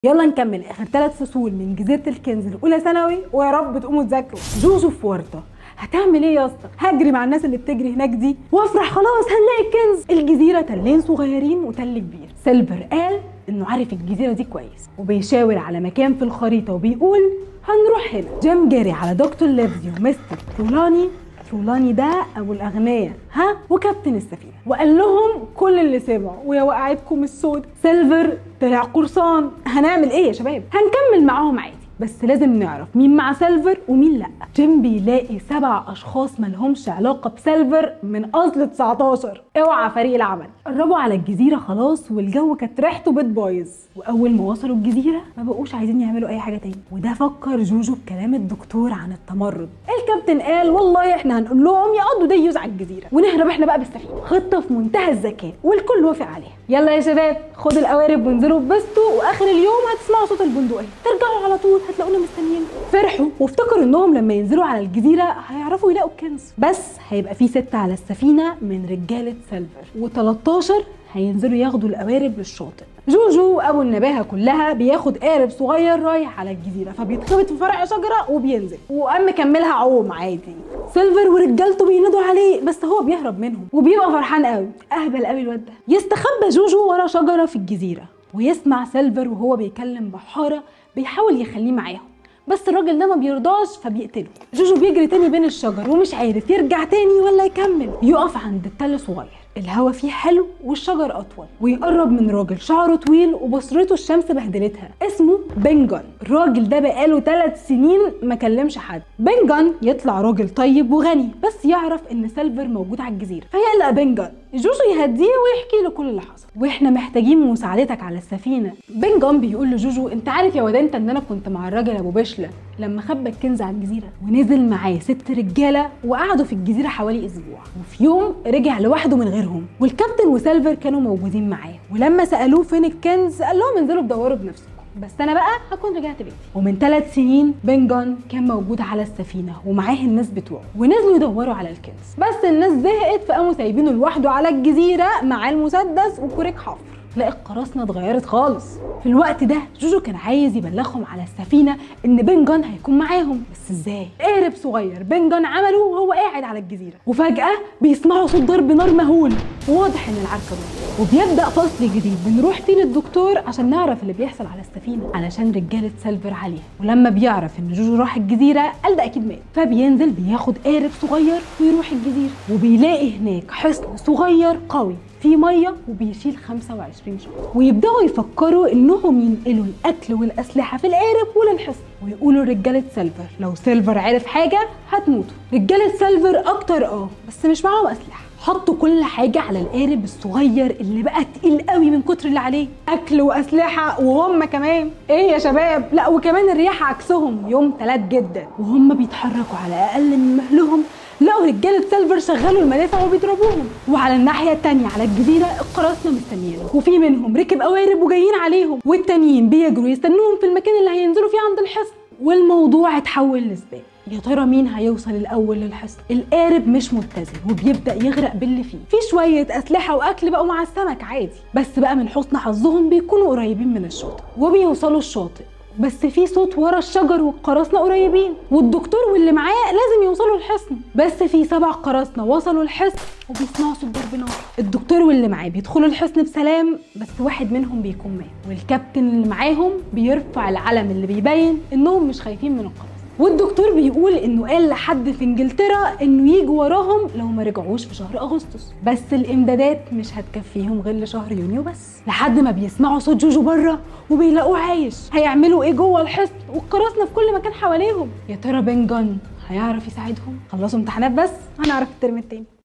يلا نكمل اخر ثلاث فصول من جزيره الكنز الاولى ثانوي ويا رب تقوموا تذاكروا جوجو في ورطه هتعمل ايه يا اسطى هجري مع الناس اللي بتجري هناك دي وافرح خلاص هنلاقي الكنز الجزيره تلين صغيرين وتل كبير سيلفر قال انه عارف الجزيره دي كويس وبيشاور على مكان في الخريطه وبيقول هنروح هنا جيم جاري على دكتور ليفزي ومستر ترولاني ترولاني ده ابو الاغنياء ها وكابتن السفينه وقال لهم كل اللي سمعوا ويا وقعتكم السود سيلفر طلع قرصان هنعمل ايه يا شباب هنكمل معاهم عادي بس لازم نعرف مين مع سيلفر ومين لا جيم بيلاقي سبع اشخاص مالهمش علاقه بسيلفر من اصل 19 اوعى فريق العمل قربوا على الجزيره خلاص والجو كانت ريحته بيت بايظ واول ما وصلوا الجزيره ما بقوش عايزين يعملوا اي حاجه تاني وده فكر جوجو بكلام الدكتور عن التمرد الكابتن قال والله احنا هنقول لهم يقضوا ديوز على الجزيره ونهرب احنا بقى بالسفينه خطه في منتهى الذكاء والكل وافق عليها يلا يا شباب خدوا القوارب وانزلوا بسطوا واخر اليوم هتسمعوا صوت البندقيه ترجعوا على طول هتلاقونا مستنيين فرحوا وافتكروا انهم لما ينزلوا على الجزيره هيعرفوا يلاقوا الكنز بس هيبقى في ستة على السفينه من رجاله سيلفر و13 هينزلوا ياخدوا القوارب للشاطئ جوجو ابو النباهه كلها بياخد قارب صغير رايح على الجزيره فبيتخبط في فرع شجره وبينزل وقام مكملها عوم عادي سيلفر ورجالته بينادوا عليه بس هو بيهرب منهم وبيبقى فرحان قوي اهبل قوي الواد ده يستخبى جوجو ورا شجره في الجزيره ويسمع سيلفر وهو بيكلم بحاره بيحاول يخليه معاهم بس الراجل ده ما بيرضاش فبيقتله جوجو بيجري تاني بين الشجر ومش عارف يرجع تاني ولا يكمل يقف عند التل صغير الهوا فيه حلو والشجر اطول ويقرب من راجل شعره طويل وبصرته الشمس بهدلتها اسمه بنجان الراجل ده بقاله ثلاث سنين ما كلمش حد بنجان يطلع راجل طيب وغني بس يعرف ان سيلفر موجود على الجزيره فيقلق بنجان جوجو يهديه ويحكي له كل اللي حصل واحنا محتاجين مساعدتك على السفينه بنجان بيقول لجوجو انت عارف يا ودان ان انا كنت مع الراجل ابو بشله لما خبى الكنز على الجزيره ونزل معاه ست رجاله وقعدوا في الجزيره حوالي اسبوع وفي يوم رجع لوحده من غيرهم والكابتن وسيلفر كانوا موجودين معاه ولما سالوه فين الكنز قال لهم انزلوا بدوروا بنفسكم بس انا بقى هكون رجعت بيتي ومن ثلاث سنين بنجان كان موجود على السفينه ومعاه الناس بتوعه ونزلوا يدوروا على الكنز بس الناس زهقت فقاموا سايبينه لوحده على الجزيره مع المسدس وكوريك حفر لا القراصنة اتغيرت خالص في الوقت ده جوجو كان عايز يبلغهم على السفينة ان بنجان هيكون معاهم بس ازاي قارب صغير بنجان عمله وهو قاعد على الجزيرة وفجأة بيسمعوا صوت ضرب نار مهول واضح ان العركة ضرب وبيبدأ فصل جديد بنروح فيه للدكتور عشان نعرف اللي بيحصل على السفينة علشان رجالة سيلفر عليها ولما بيعرف ان جوجو راح الجزيرة قال ده اكيد مات فبينزل بياخد قارب صغير ويروح الجزيرة وبيلاقي هناك حصن صغير قوي في ميه وبيشيل 25 شخص ويبداوا يفكروا انهم ينقلوا الاكل والاسلحه في القارب وللحصن ويقولوا رجاله سيلفر لو سيلفر عرف حاجه هتموتوا رجاله سيلفر اكتر اه بس مش معاهم اسلحه حطوا كل حاجة على القارب الصغير اللي بقى تقيل قوي من كتر اللي عليه أكل وأسلحة وهم كمان إيه يا شباب لا وكمان الرياح عكسهم يوم تلات جدا وهم بيتحركوا على أقل من مهلهم لقوا رجاله سيلفر شغلوا المدافع وبيضربوهم وعلى الناحيه الثانيه على الجزيره القراصنه مستنيينهم وفي منهم ركب قوارب وجايين عليهم والتانيين بيجروا يستنوهم في المكان اللي هينزلوا فيه عند الحصن والموضوع اتحول لسباق يا ترى مين هيوصل الاول للحصن القارب مش متزن وبيبدا يغرق باللي فيه في شويه اسلحه واكل بقوا مع السمك عادي بس بقى من حسن حظهم بيكونوا قريبين من الشاطئ وبيوصلوا الشاطئ بس في صوت ورا الشجر والقراصنه قريبين والدكتور واللي معاه لازم يوصلوا الحصن بس في سبع قراصنه وصلوا الحصن وبيسمعوا صوت ضرب نار الدكتور واللي معاه بيدخلوا الحصن بسلام بس واحد منهم بيكون مات والكابتن اللي معاهم بيرفع العلم اللي بيبين انهم مش خايفين من القراصنه والدكتور بيقول انه قال لحد في انجلترا انه يجوا وراهم لو ما رجعوش في شهر اغسطس بس الامدادات مش هتكفيهم غير لشهر يونيو بس لحد ما بيسمعوا صوت جوجو بره وبيلاقوه عايش هيعملوا ايه جوه الحصن والقراصنه في كل مكان حواليهم يا ترى بنجان هيعرف يساعدهم خلصوا امتحانات بس هنعرف الترم التاني